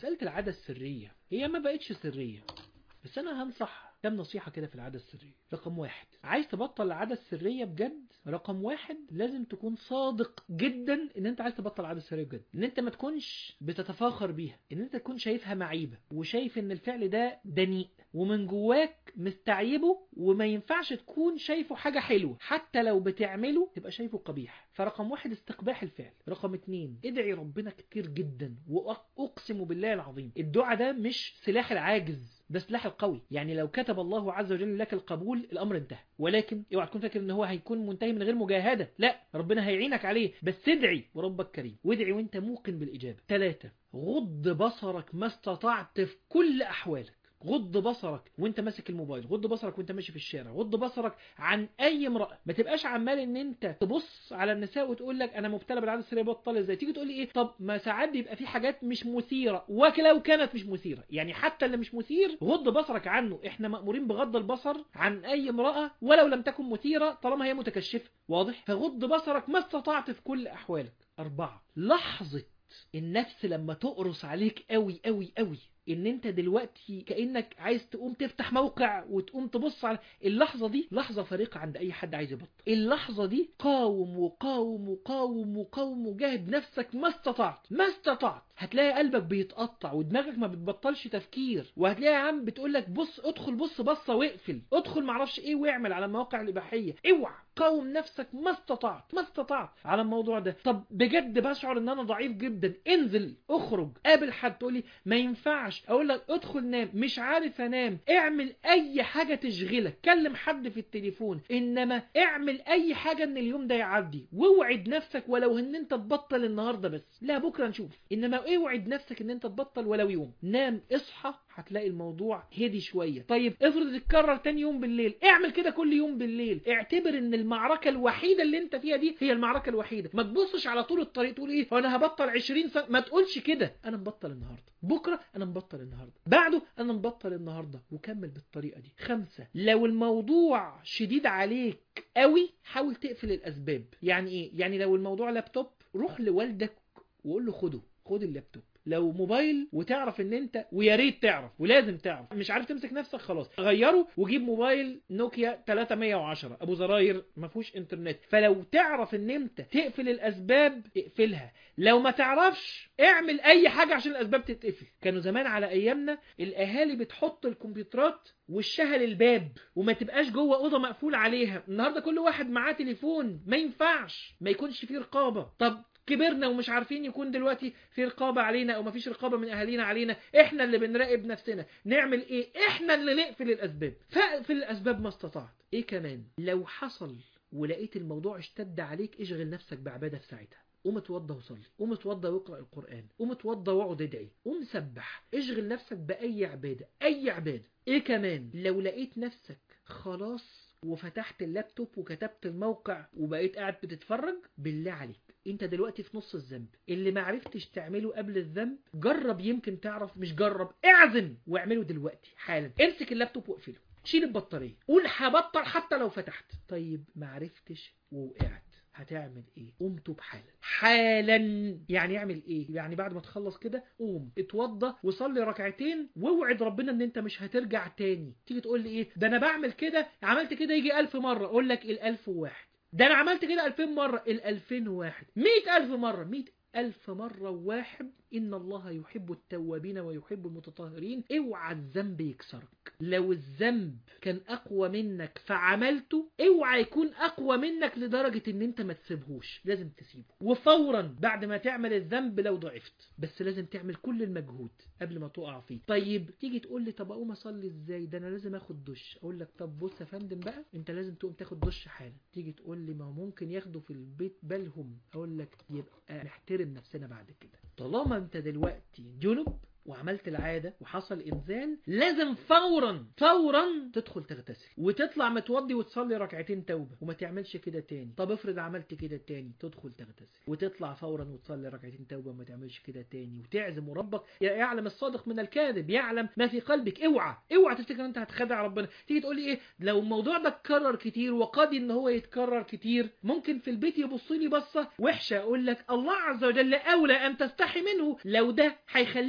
مسألة العادة السرية هي ما بقتش سرية بس أنا هنصح كام نصيحة كده في العادة السرية رقم واحد عايز تبطل العادة السرية بجد رقم واحد لازم تكون صادق جدا ان انت عايز تبطل العادة السرية بجد ان انت ما تكونش بتتفاخر بيها ان انت تكون شايفها معيبة وشايف ان الفعل ده دنيء ومن جواك مستعيبه وما ينفعش تكون شايفه حاجة حلوة حتى لو بتعمله تبقى شايفه قبيح فرقم واحد استقباح الفعل رقم اتنين ادعي ربنا كتير جدا واقسم بالله العظيم الدعاء ده مش سلاح العاجز ده سلاح القوي يعني لو كتب الله عز وجل لك القبول الامر انتهى ولكن اوعى تكون فاكر ان هو هيكون منتهي من غير مجاهده لا ربنا هيعينك عليه بس ادعي وربك كريم وادعي وانت موقن بالاجابه ثلاثة غض بصرك ما استطعت في كل احوالك غض بصرك وانت ماسك الموبايل غض بصرك وانت ماشي في الشارع غض بصرك عن اي امراه ما تبقاش عمال ان انت تبص على النساء وتقول لك انا مبتلى بالعاده السريه بطل ازاي تيجي تقول لي ايه طب ما ساعات بيبقى في حاجات مش مثيره ولو كانت مش مثيره يعني حتى اللي مش مثير غض بصرك عنه احنا مامورين بغض البصر عن اي امراه ولو لم تكن مثيره طالما هي متكشفه واضح فغض بصرك ما استطعت في كل احوالك اربعة لحظه النفس لما تقرص عليك قوي قوي قوي ان انت دلوقتي كانك عايز تقوم تفتح موقع وتقوم تبص على اللحظه دي لحظه فارقه عند اي حد عايز يبطل اللحظه دي قاوم وقاوم وقاوم وقاوم وجاهد نفسك ما استطعت ما استطعت هتلاقي قلبك بيتقطع ودماغك ما بتبطلش تفكير وهتلاقي يا عم بتقول لك بص ادخل بص بصه واقفل ادخل معرفش ايه واعمل على المواقع الاباحيه اوعى قاوم نفسك ما استطعت ما استطعت على الموضوع ده طب بجد بشعر ان انا ضعيف جدا انزل اخرج قابل حد تقول لي ما ينفعش اقول لك ادخل نام مش عارف انام اعمل اي حاجه تشغلك كلم حد في التليفون انما اعمل اي حاجه ان اليوم ده يعدي واوعد نفسك ولو ان انت تبطل النهارده بس لا بكره نشوف انما اوعد نفسك ان انت تبطل ولو يوم نام اصحى هتلاقي الموضوع هدي شوية طيب افرض تتكرر تاني يوم بالليل اعمل كده كل يوم بالليل اعتبر ان المعركة الوحيدة اللي انت فيها دي هي المعركة الوحيدة ما تبصش على طول الطريق تقول ايه وانا هبطل 20 سنة ما تقولش كده انا مبطل النهاردة بكرة انا مبطل النهاردة بعده انا مبطل النهاردة وكمل بالطريقة دي خمسة لو الموضوع شديد عليك قوي حاول تقفل الاسباب يعني ايه يعني لو الموضوع لابتوب روح لوالدك وقول له خده خد اللابتوب لو موبايل وتعرف ان انت ويا ريت تعرف ولازم تعرف مش عارف تمسك نفسك خلاص غيره وجيب موبايل نوكيا 310 ابو زراير ما فيهوش انترنت فلو تعرف ان انت تقفل الاسباب اقفلها لو ما تعرفش اعمل اي حاجه عشان الاسباب تتقفل كانوا زمان على ايامنا الاهالي بتحط الكمبيوترات وشها للباب وما تبقاش جوه اوضه مقفول عليها النهارده كل واحد معاه تليفون ما ينفعش ما يكونش فيه رقابه طب كبرنا ومش عارفين يكون دلوقتي في رقابة علينا او مفيش رقابة من اهالينا علينا احنا اللي بنراقب نفسنا نعمل ايه احنا اللي نقفل الاسباب فاقفل الاسباب ما استطعت ايه كمان لو حصل ولقيت الموضوع اشتد عليك اشغل نفسك بعبادة في ساعتها قوم اتوضى وصلي قوم اتوضى واقرا القران قوم اتوضى واقعد ادعي قوم سبح اشغل نفسك باي عباده اي عباده ايه كمان لو لقيت نفسك خلاص وفتحت اللابتوب وكتبت الموقع وبقيت قاعد بتتفرج بالله عليك انت دلوقتي في نص الذنب اللي ما عرفتش تعمله قبل الذنب جرب يمكن تعرف مش جرب اعزم واعمله دلوقتي حالا امسك اللابتوب واقفله شيل البطاريه قول هبطل حتى لو فتحت طيب ما عرفتش ووقعت هتعمل ايه قوم توب حالا حالا يعني اعمل ايه يعني بعد ما تخلص كده قوم اتوضى وصلي ركعتين واوعد ربنا ان انت مش هترجع تاني تيجي تقول لي ايه ده انا بعمل كده عملت كده يجي ألف مرة اقول لك الألف واحد ده انا عملت كده ألفين مرة الألفين واحد مئة ألف مرة مئة ألف مرة واحد إن الله يحب التوابين ويحب المتطهرين اوعى الذنب يكسرك لو الذنب كان أقوى منك فعملته اوعى يكون أقوى منك لدرجة إن أنت ما تسيبهوش لازم تسيبه وفورا بعد ما تعمل الذنب لو ضعفت بس لازم تعمل كل المجهود قبل ما تقع فيه طيب تيجي تقول لي طب أقوم أصلي إزاي ده أنا لازم أخد دش أقول لك طب بص يا فندم بقى أنت لازم تقوم تاخد دش حالا تيجي تقول لي ما هو ممكن ياخدوا في البيت بالهم أقول لك يبقى نحترم نفسنا بعد كده طالما انت دلوقتي جنب وعملت العادة وحصل إنزال لازم فورا فورا تدخل تغتسل وتطلع متوضي وتصلي ركعتين توبة وما تعملش كده تاني طب افرض عملت كده تاني تدخل تغتسل وتطلع فورا وتصلي ركعتين توبة وما تعملش كده تاني وتعزم ربك يعلم الصادق من الكاذب يعلم ما في قلبك اوعى اوعى تفتكر انت هتخدع ربنا تيجي تقول لي ايه لو الموضوع ده اتكرر كتير وقد ان هو يتكرر كتير ممكن في البيت يبص لي بصة وحشة اقول لك الله عز وجل اولى ان تستحي منه لو ده هيخليك ان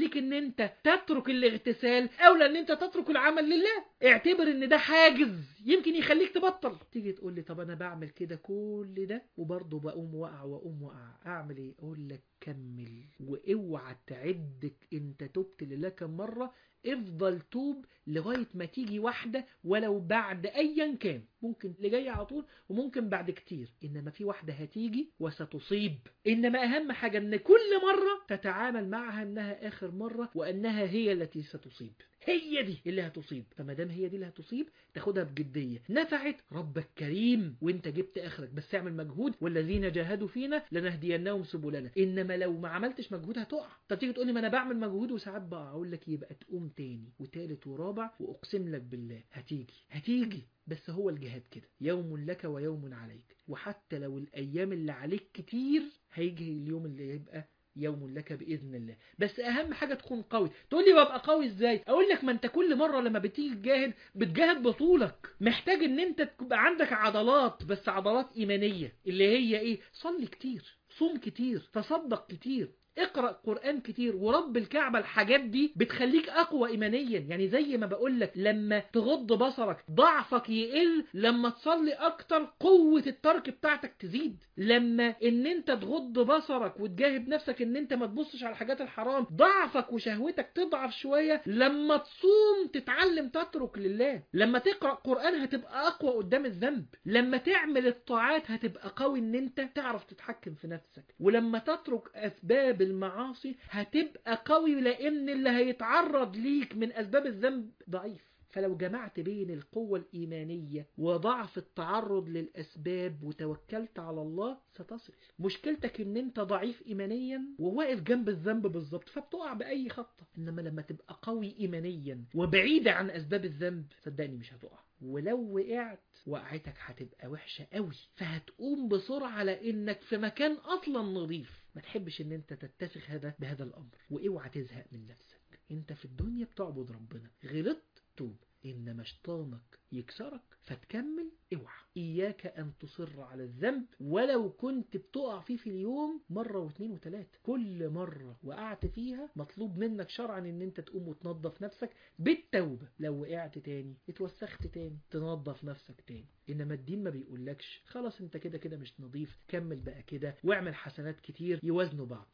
انت تترك الاغتسال اولى ان انت تترك العمل لله اعتبر ان ده حاجز يمكن يخليك تبطل تيجي تقول لي طب انا بعمل كده كل ده وبرضه بقوم واقع واقوم واقع اعمل ايه اقول لك كمل واوعى تعدك انت تبت لله كم مره افضل توب لغاية ما تيجي واحدة ولو بعد أيا كان ممكن اللي جاي على طول وممكن بعد كتير إنما في واحدة هتيجي وستصيب إنما أهم حاجة إن كل مرة تتعامل معها إنها آخر مرة وأنها هي التي ستصيب هي دي اللي هتصيب فما دام هي دي اللي هتصيب تاخدها بجديه نفعت ربك كريم وانت جبت اخرك بس اعمل مجهود والذين جاهدوا فينا لنهدينهم سبلنا انما لو ما عملتش مجهود هتقع طب تيجي تقول لي ما انا بعمل مجهود وساعات بقع اقول لك يبقى تقوم تاني وتالت ورابع واقسم لك بالله هتيجي هتيجي بس هو الجهاد كده يوم لك ويوم عليك وحتى لو الايام اللي عليك كتير هيجي اليوم اللي يبقى يوم لك بإذن الله بس أهم حاجة تكون قوي تقول لي ببقى قوي إزاي أقول لك ما أنت كل مرة لما بتيجي تجاهد بتجاهد بطولك محتاج أن أنت تبقى عندك عضلات بس عضلات إيمانية اللي هي إيه صلي كتير صوم كتير تصدق كتير اقرأ قرآن كتير ورب الكعبة الحاجات دي بتخليك أقوى إيمانيا يعني زي ما بقولك لما تغض بصرك ضعفك يقل لما تصلي أكتر قوة الترك بتاعتك تزيد لما إن أنت تغض بصرك وتجاهد نفسك إن أنت ما تبصش على الحاجات الحرام ضعفك وشهوتك تضعف شوية لما تصوم تتعلم تترك لله لما تقرأ قرآن هتبقى أقوى قدام الذنب لما تعمل الطاعات هتبقى قوي إن أنت تعرف تتحكم في نفسك ولما تترك أسباب المعاصي هتبقى قوي لان اللي هيتعرض ليك من اسباب الذنب ضعيف فلو جمعت بين القوة الإيمانية وضعف التعرض للأسباب وتوكلت على الله ستصل مشكلتك ان انت ضعيف إيمانيا وواقف جنب الذنب بالظبط فبتقع بأي خطة إنما لما تبقى قوي إيمانيا وبعيدة عن أسباب الذنب صدقني مش هتقع ولو وقعت وقعتك هتبقى وحشة قوي فهتقوم بسرعة لأنك في مكان أصلا نظيف ما تحبش ان انت تتسخ هذا بهذا الامر واوعى تزهق من نفسك انت في الدنيا بتعبد ربنا غلطت توب انما شيطانك يكسرك فتكمل اوعى اياك ان تصر على الذنب ولو كنت بتقع فيه في اليوم مرة واثنين وثلاثة كل مرة وقعت فيها مطلوب منك شرعا ان انت تقوم وتنظف نفسك بالتوبة لو وقعت تاني اتوسخت تاني تنظف نفسك تاني انما الدين ما بيقولكش خلاص انت كده كده مش نظيف كمل بقى كده واعمل حسنات كتير يوازنوا بعض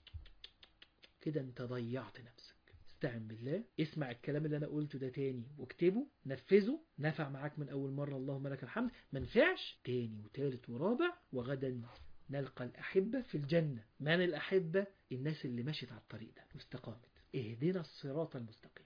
كده انت ضيعت نفسك استعن بالله اسمع الكلام اللي انا قلته ده تاني واكتبه نفذه نفع معاك من اول مرة اللهم لك الحمد ما نفعش تاني وتالت ورابع وغدا نلقى الأحبة في الجنة من الأحبة الناس اللي مشت على الطريق ده واستقامت اهدنا الصراط المستقيم